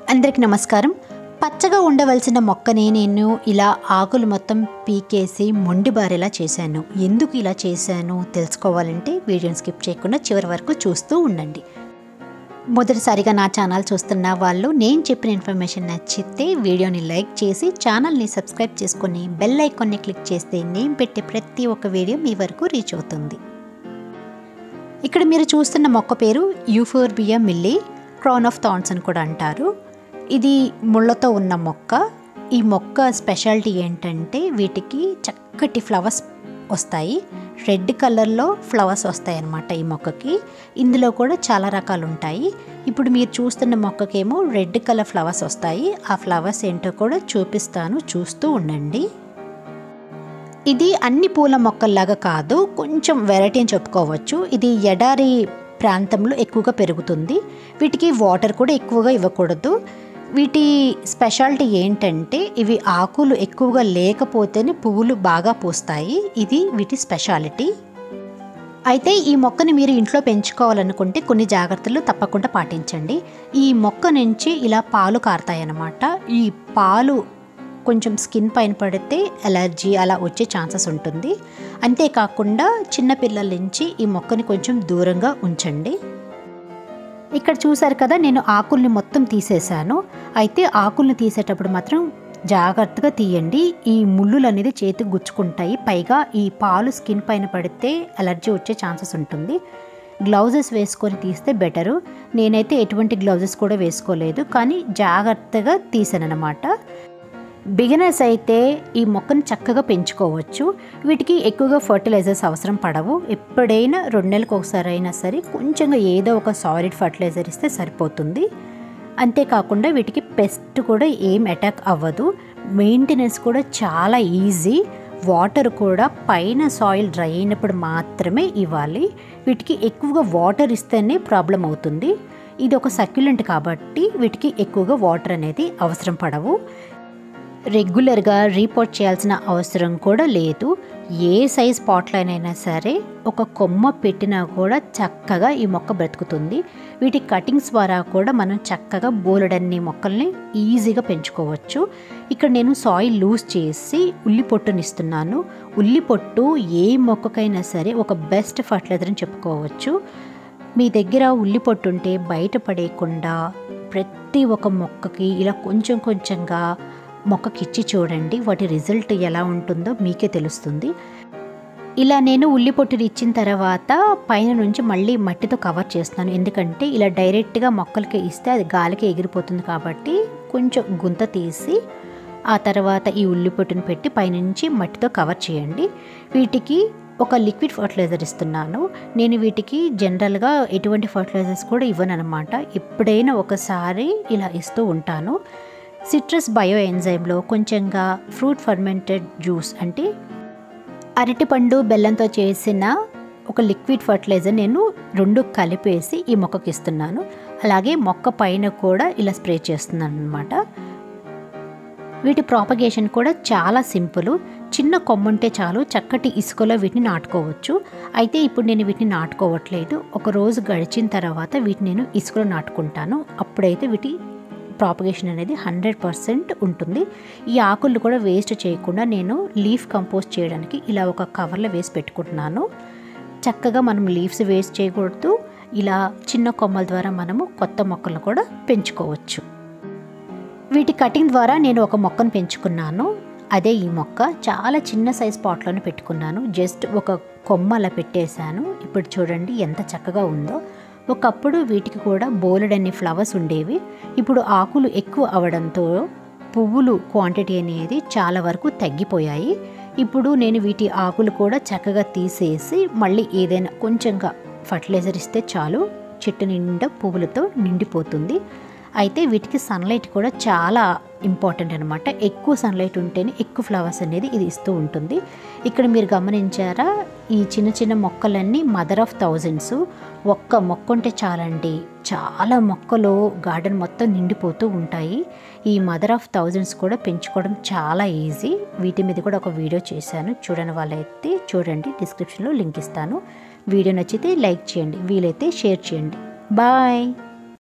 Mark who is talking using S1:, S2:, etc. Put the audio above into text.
S1: అందరికి నమస్కారం పచ్చగా ఉండవలసిన మొక్కని నేను ఇలా ఆకులు మొత్తం పీకేసి మొండిబారేలా చేశాను ఎందుకు ఇలా చేశాను తెలుసుకోవాలంటే వీడియోని స్కిప్ చేయకుండా చివరి వరకు చూస్తూ ఉండండి మొదటిసారిగా నా ఛానల్ చూస్తున్న వాళ్ళు నేను చెప్పిన ఇన్ఫర్మేషన్ నచ్చితే వీడియోని లైక్ చేసి ఛానల్ని సబ్స్క్రైబ్ చేసుకొని బెల్ ఐకాన్ని క్లిక్ చేస్తే నేను పెట్టే ప్రతి ఒక్క వీడియో మీ వరకు రీచ్ అవుతుంది ఇక్కడ మీరు చూస్తున్న మొక్క పేరు Euphorbia milii crown of thorns అని కూడా అంటారు ఇది ముళ్ళతో ఉన్న మొక్క ఈ మొక్క స్పెషాలిటీ ఏంటంటే వీటికి చక్కటి ఫ్లవర్స్ వస్తాయి రెడ్ కలర్లో ఫ్లవర్స్ వస్తాయి అన్నమాట ఈ మొక్కకి ఇందులో కూడా చాలా రకాలు ఉంటాయి ఇప్పుడు మీరు చూస్తున్న మొక్కకేమో రెడ్ కలర్ ఫ్లవర్స్ వస్తాయి ఆ ఫ్లవర్స్ ఏంటో కూడా చూపిస్తాను చూస్తూ ఉండండి ఇది అన్ని పూల మొక్కల్లాగా కాదు కొంచెం వెరైటీ అని చెప్పుకోవచ్చు ఇది ఎడారి ప్రాంతంలో ఎక్కువగా పెరుగుతుంది వీటికి వాటర్ కూడా ఎక్కువగా ఇవ్వకూడదు వీటి స్పెషాలిటీ ఏంటంటే ఇవి ఆకులు ఎక్కువగా లేకపోతేనే పువ్వులు బాగా పూస్తాయి ఇది వీటి స్పెషాలిటీ అయితే ఈ మొక్కని మీరు ఇంట్లో పెంచుకోవాలనుకుంటే కొన్ని జాగ్రత్తలు తప్పకుండా పాటించండి ఈ మొక్క నుంచి ఇలా పాలు కారుతాయన్నమాట ఈ పాలు కొంచెం స్కిన్ పైన పడితే ఎలర్జీ అలా వచ్చే ఛాన్సెస్ ఉంటుంది అంతేకాకుండా చిన్నపిల్లల నుంచి ఈ మొక్కని కొంచెం దూరంగా ఉంచండి ఇక్కడ చూసారు కదా నేను ఆకుల్ని మొత్తం తీసేశాను అయితే ఆకుల్ని తీసేటప్పుడు మాత్రం జాగ్రత్తగా తీయండి ఈ ముళ్ళులు అనేది చేతికి గుచ్చుకుంటాయి పైగా ఈ పాలు స్కిన్ పైన పడితే అలర్జీ వచ్చే ఛాన్సెస్ ఉంటుంది గ్లౌజెస్ వేసుకొని తీస్తే బెటరు నేనైతే ఎటువంటి గ్లౌజెస్ కూడా వేసుకోలేదు కానీ జాగ్రత్తగా తీసానమాట బిగినర్స్ అయితే ఈ మొక్కను చక్కగా పెంచుకోవచ్చు వీటికి ఎక్కువగా ఫర్టిలైజర్స్ అవసరం పడవు ఎప్పుడైనా రెండు నెలలకు ఒకసారి అయినా సరే కొంచెంగా ఏదో ఒక సాలిడ్ ఫర్టిలైజర్ ఇస్తే సరిపోతుంది అంతేకాకుండా వీటికి పెస్ట్ కూడా ఏం అటాక్ అవ్వదు మెయింటెనెన్స్ కూడా చాలా ఈజీ వాటర్ కూడా పైన సాయిల్ డ్రై అయినప్పుడు మాత్రమే ఇవ్వాలి వీటికి ఎక్కువగా వాటర్ ఇస్తేనే ప్రాబ్లం అవుతుంది ఇది ఒక సక్యులెంట్ కాబట్టి వీటికి ఎక్కువగా వాటర్ అనేది అవసరం పడవు రెగ్యులర్గా రీపోర్ట్ చేయాల్సిన అవసరం కూడా లేదు ఏ సైజ్ పాట్లైనైనా సరే ఒక కొమ్మ పెట్టినా కూడా చక్కగా ఈ మొక్క బ్రతుకుతుంది వీటి కటింగ్స్ ద్వారా కూడా మనం చక్కగా బోలెడన్ని మొక్కల్ని ఈజీగా పెంచుకోవచ్చు ఇక్కడ నేను సాయిల్ లూజ్ చేసి ఉల్లి పొట్టునిస్తున్నాను ఉల్లి పొట్టు ఏ మొక్కకైనా సరే ఒక బెస్ట్ ఫర్టిలైజర్ అని చెప్పుకోవచ్చు మీ దగ్గర ఉల్లి పొట్టు ఉంటే బయట పడేయకుండా ప్రతి ఒక్క మొక్కకి ఇలా కొంచెం కొంచెంగా మొక్కకి ఇచ్చి చూడండి వాటి రిజల్ట్ ఎలా ఉంటుందో మీకే తెలుస్తుంది ఇలా నేను ఉల్లి పొట్టుని ఇచ్చిన తర్వాత పైన నుంచి మళ్ళీ మట్టితో కవర్ చేస్తున్నాను ఎందుకంటే ఇలా డైరెక్ట్గా మొక్కలకి ఇస్తే అది గాలికి ఎగిరిపోతుంది కాబట్టి కొంచెం గుంత తీసి ఆ తర్వాత ఈ ఉల్లి పొట్టుని పెట్టి పైనుంచి మట్టితో కవర్ చేయండి వీటికి ఒక లిక్విడ్ ఫర్టిలైజర్ ఇస్తున్నాను నేను వీటికి జనరల్గా ఎటువంటి ఫర్టిలైజర్స్ కూడా ఇవ్వను అనమాట ఎప్పుడైనా ఒకసారి ఇలా ఇస్తూ ఉంటాను సిట్రస్ బయో ఎంజైమ్లో కొంచెంగా ఫ్రూట్ ఫర్మెంటెడ్ జ్యూస్ అంటే అరటిపండు బెల్లంతో చేసిన ఒక లిక్విడ్ ఫర్టిలైజర్ నేను రెండు కలిపేసి ఈ మొక్కకి ఇస్తున్నాను అలాగే మొక్క పైన కూడా ఇలా స్ప్రే చేస్తున్నాను అనమాట వీటి ప్రాపగేషన్ కూడా చాలా సింపుల్ చిన్న కొమ్మ ఉంటే చాలు చక్కటి ఇసుకలో వీటిని నాటుకోవచ్చు అయితే ఇప్పుడు నేను వీటిని నాటుకోవట్లేదు ఒక రోజు గడిచిన తర్వాత వీటిని నేను ఇసుకలో నాటుకుంటాను అప్పుడైతే వీటి ప్రాపగేషన్ అనేది హండ్రెడ్ పర్సెంట్ ఉంటుంది ఈ ఆకులు కూడా వేస్ట్ చేయకుండా నేను లీఫ్ కంపోస్ట్ చేయడానికి ఇలా ఒక కవర్లో వేసి పెట్టుకుంటున్నాను చక్కగా మనం లీవ్స్ వేస్ట్ చేయకూడదు ఇలా చిన్న కొమ్మల ద్వారా మనము కొత్త మొక్కలను కూడా పెంచుకోవచ్చు వీటి కటింగ్ ద్వారా నేను ఒక మొక్కను పెంచుకున్నాను అదే ఈ మొక్క చాలా చిన్న సైజ్ పాట్లోనే పెట్టుకున్నాను జస్ట్ ఒక కొమ్మ అలా పెట్టేశాను ఇప్పుడు చూడండి ఎంత చక్కగా ఉందో ఒకప్పుడు వీటికి కూడా బోలెడన్ని ఫ్లవర్స్ ఉండేవి ఇప్పుడు ఆకులు ఎక్కువ అవడంతో పువ్వులు క్వాంటిటీ అనేది చాలా వరకు తగ్గిపోయాయి ఇప్పుడు నేను వీటి ఆకులు కూడా చక్కగా తీసేసి మళ్ళీ ఏదైనా కొంచెంగా ఫర్టిలైజర్ ఇస్తే చాలు చెట్టు నిండా పువ్వులతో నిండిపోతుంది అయితే వీటికి సన్లైట్ కూడా చాలా ఇంపార్టెంట్ అనమాట ఎక్కువ సన్లైట్ ఉంటేనే ఎక్కువ ఫ్లవర్స్ అనేది ఇది ఇస్తూ ఉంటుంది ఇక్కడ మీరు గమనించారా ఈ చిన్న చిన్న మొక్కలన్నీ మదర్ ఆఫ్ థౌజండ్స్ ఒక్క మొక్క ఉంటే చాలండి చాలా మొక్కలు గార్డెన్ మొత్తం నిండిపోతూ ఉంటాయి ఈ మదర్ ఆఫ్ థౌజండ్స్ కూడా పెంచుకోవడం చాలా ఈజీ వీటి మీద కూడా ఒక వీడియో చేశాను చూడని వాళ్ళైతే చూడండి డిస్క్రిప్షన్లో లింక్ ఇస్తాను వీడియో నచ్చితే లైక్ చేయండి వీలైతే షేర్ చేయండి బాయ్